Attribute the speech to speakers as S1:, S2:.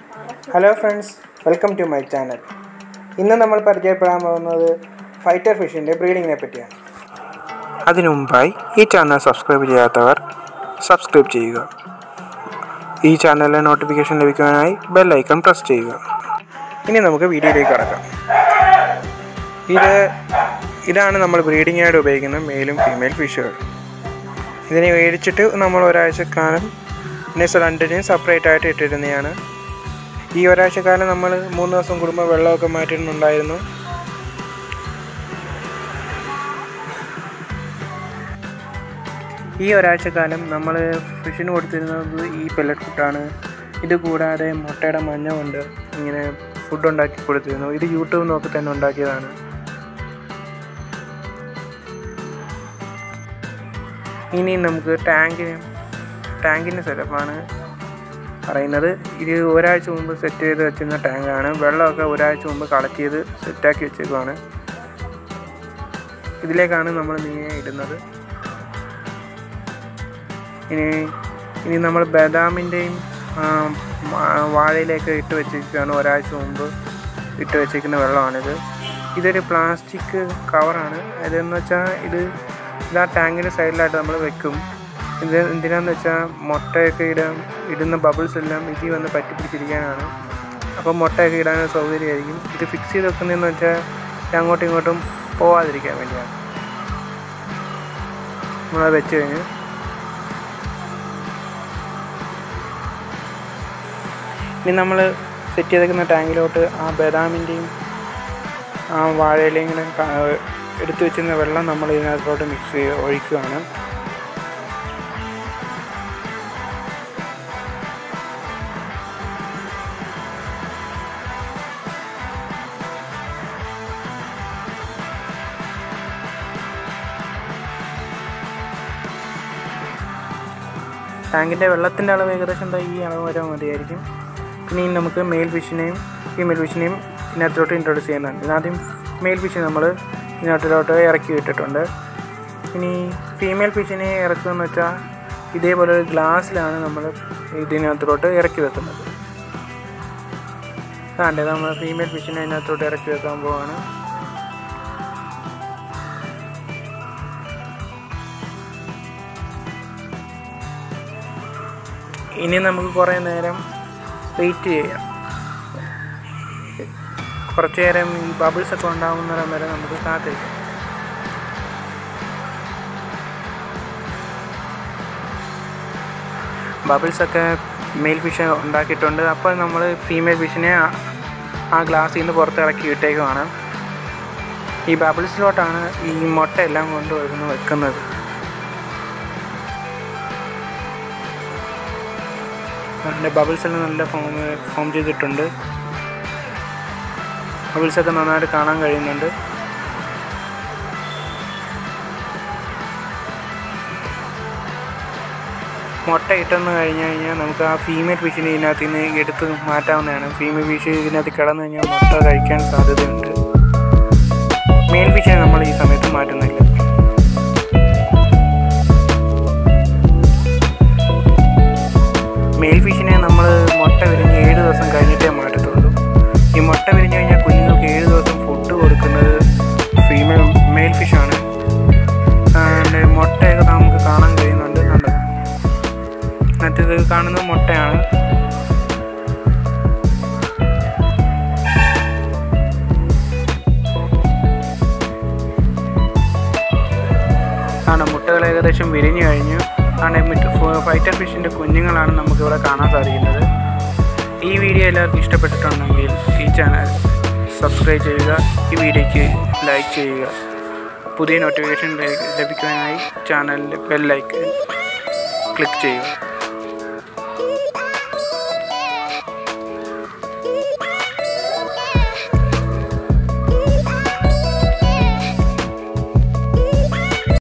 S1: hello friends welcome to my channel ഇന്ന് നമ്മൾ പരിചയപ്പെടാൻ പോകുന്നത് ഫൈറ്റർ ഫിഷിൻ്റെ ബ്രീഡിങ്ങിനെ പറ്റിയാണ് അതിനു മുമ്പായി ഈ ചാനൽ സബ്സ്ക്രൈബ് ചെയ്യാത്തവർ സബ്സ്ക്രൈബ് ചെയ്യുക ഈ ചാനലിലെ നോട്ടിഫിക്കേഷൻ ലഭിക്കാനായി ബെൽ ഐക്കൺ പ്രസ് ചെയ്യുക ഇനി നമുക്ക് വീഡിയോയിലേക്ക് കടക്കാം ഇത് ഇതാണ് നമ്മൾ ബ്രീഡിങ്ങിനായിട്ട് ഉപയോഗിക്കുന്ന മെയിലും ഫീമെയിൽ ഫിഷുകൾ ഇതിനെ മേടിച്ചിട്ട് നമ്മൾ ഒരാഴ്ചക്കാലം നെസ് രണ്ടിനെയും സെപ്പറേറ്റ് ആയിട്ട് ഇട്ടിരുന്നതാണ് ഈ ഒരാഴ്ചക്കാലം നമ്മൾ മൂന്ന് ദിവസം കൂടുമ്പോൾ വെള്ളമൊക്കെ മാറ്റിയിട്ടുണ്ടായിരുന്നു ഈ ഒരാഴ്ചക്കാലം നമ്മൾ ഫിഷിന് കൊടുത്തിരുന്നത് ഈ പെല്ലറ്റ് ഫുഡാണ് ഇത് കൂടാതെ മുട്ടയുടെ മഞ്ഞ കൊണ്ട് ഇങ്ങനെ ഫുഡ് ഉണ്ടാക്കി കൊടുത്തിരുന്നു ഇത് യൂട്യൂബ് നോക്കി തന്നെ ഉണ്ടാക്കിയതാണ് ഇനി നമുക്ക് ടാങ്കിന് ടാങ്കിൻ്റെ സെറ്റപ്പാണ് പറയുന്നത് ഇത് ഒരാഴ്ച മുമ്പ് സെറ്റ് ചെയ്ത് വെച്ചിരുന്ന ടാങ്കാണ് വെള്ളമൊക്കെ ഒരാഴ്ച മുമ്പ് കളക്ട് ചെയ്ത് സെറ്റാക്കി വെച്ചേക്കുവാണ് ഇതിലേക്കാണ് നമ്മൾ മീനെ ഇടുന്നത് ഇനി ഇനി നമ്മൾ ബദാമിൻ്റെയും വാഴയിലേക്ക് ഇട്ട് വെച്ചിരിക്കുകയാണ് ഒരാഴ്ച മുമ്പ് ഇട്ട് വെച്ചിരിക്കുന്ന വെള്ളമാണിത് ഇതൊരു പ്ലാസ്റ്റിക് കവറാണ് ഇതെന്ന് വെച്ചാൽ ഇത് ഇത് ആ ടാങ്കിൻ്റെ സൈഡിലായിട്ട് നമ്മൾ വെക്കും ഇത് എന്തിനാന്ന് വെച്ചാൽ മുട്ടയൊക്കെ ഇടാൻ ഇടുന്ന ബബിൾസ് എല്ലാം ഇതിൽ വന്ന് പറ്റി പിടിച്ചിരിക്കാനാണ് അപ്പോൾ മുട്ടയൊക്കെ ഇടാൻ സൗകര്യമായിരിക്കും ഇത് ഫിക്സ് ചെയ്ത് വെക്കുന്നതെന്ന് വെച്ചാൽ ഇത് അങ്ങോട്ടും ഇങ്ങോട്ടും പോവാതിരിക്കാൻ വേണ്ടിയാണ് നമ്മളത് വെച്ച് കഴിഞ്ഞ് ഇനി നമ്മൾ സെറ്റ് ചെയ്തേക്കുന്ന ടാങ്കിലോട്ട് ആ ബദാമിൻ്റെയും ആ വാഴയിലെയും ഇങ്ങനെ എടുത്തു വെച്ചിരുന്ന വെള്ളം നമ്മൾ ഇതിനകത്തോട്ട് മിക്സ് ചെയ്ത് ഒഴിക്കുകയാണ് ടാങ്കിൻ്റെ വെള്ളത്തിൻ്റെ അളവ് ഏകദേശം എന്താ ഈ അളവ് വരെ മതിയായിരിക്കും പിന്നെ ഇനി നമുക്ക് മെയിൽ ഫിഷിനെയും ഫീമെയിൽ ഫിഷിനെയും ഇതിനകത്തോട്ട് ഇൻട്രൊഡ്യൂസ് ചെയ്യുന്നുണ്ട് ഇതിനാദ്യം മെയിൽ ഫിഷ് നമ്മൾ ഇതിനകത്തോട്ട് ഇറക്കി വിട്ടിട്ടുണ്ട് ഇനി ഫീമെയിൽ ഫിഷിനെ ഇറക്കുകയെന്ന് വെച്ചാൽ ഇതേപോലെ ഒരു ഗ്ലാസ്സിലാണ് നമ്മൾ ഇതിനകത്തോട്ട് ഇറക്കി വെക്കുന്നത് അതാണ്ട് നമ്മൾ ഫീമെയിൽ ഫിഷിനെ ഇതിനകത്തോട്ട് ഇറക്കി വെക്കാൻ പോവാണ് ഇനി നമുക്ക് കുറേ നേരം വെയിറ്റ് ചെയ്യാം കുറച്ച് നേരം ഈ ബബിൾസ് ഒക്കെ ഉണ്ടാകുന്നിടം വരെ നമുക്ക് കാത്തിരിക്കാം ബബിൾസ് ഒക്കെ മെയിൽ ഫിഷ് ഉണ്ടാക്കിയിട്ടുണ്ട് അപ്പോൾ നമ്മൾ ഫീമെയിൽ ഫിഷിനെ ആ ഗ്ലാസ്സിൽ നിന്ന് പുറത്തിറക്കി വിട്ടേക്കുവാണ് ഈ ബബിൾസിലോട്ടാണ് ഈ മുട്ട എല്ലാം കൊണ്ടുവരുന്ന വെക്കുന്നത് അതിൻ്റെ ബബിൾസ് എല്ലാം നല്ല ഫോം ഫോം ചെയ്തിട്ടുണ്ട് ബബിൾസൊക്കെ നന്നായിട്ട് കാണാൻ കഴിയുന്നുണ്ട് മുട്ട ഇട്ടെന്ന് കഴിഞ്ഞ് കഴിഞ്ഞാൽ നമുക്ക് ആ ഫീമെയിൽ ഫിഷിനെ ഇതിനകത്ത് നിന്ന് എടുത്ത് മാറ്റാവുന്നതാണ് ഫീമെയിൽ ഫിഷ് ഇതിനകത്ത് കിടന്നു കഴിഞ്ഞാൽ മുട്ട കഴിക്കാൻ സാധ്യതയുണ്ട് മെയിൽ ഫിഷിനെ നമ്മൾ ഈ സമയത്ത് മാറ്റുന്നില്ല മെയിൽ ഫിഷിനെ നമ്മൾ മുട്ട വിരിഞ്ഞ് ഏഴ് ദിവസം കഴിഞ്ഞിട്ടേ മാറ്റത്തുള്ളൂ ഈ മുട്ട വിരിഞ്ഞ് കഴിഞ്ഞാൽ കുഞ്ഞുങ്ങൾക്ക് ഏഴ് ദിവസം ഫുഡ് കൊടുക്കുന്നത് ഫീമെയിൽ മെയിൽ ഫിഷാണ് മുട്ടയൊക്കെ നമുക്ക് കാണാൻ കഴിയുന്നുണ്ട് കണ്ടത് മറ്റേത് കാണുന്നത് മുട്ടയാണ് ആണ് മുട്ടകൾ ഏകദേശം വിരിഞ്ഞു കഴിഞ്ഞു ആണ് ഫൈറ്റർ ഫിഷിൻ്റെ കുഞ്ഞുങ്ങളാണ് നമുക്കിവിടെ കാണാൻ സാധിക്കുന്നത് ഈ വീഡിയോ എല്ലാവർക്കും ഇഷ്ടപ്പെട്ടിട്ടുണ്ടെങ്കിൽ ഈ ചാനൽ സബ്സ്ക്രൈബ് ചെയ്യുക ഈ വീഡിയോയ്ക്ക് ലൈക്ക് ചെയ്യുക പുതിയ നോട്ടിഫിക്കേഷൻ ലഭിക്കാനായി ചാനലിൻ്റെ ബെൽ ലൈക്ക് ക്ലിക്ക് ചെയ്യുക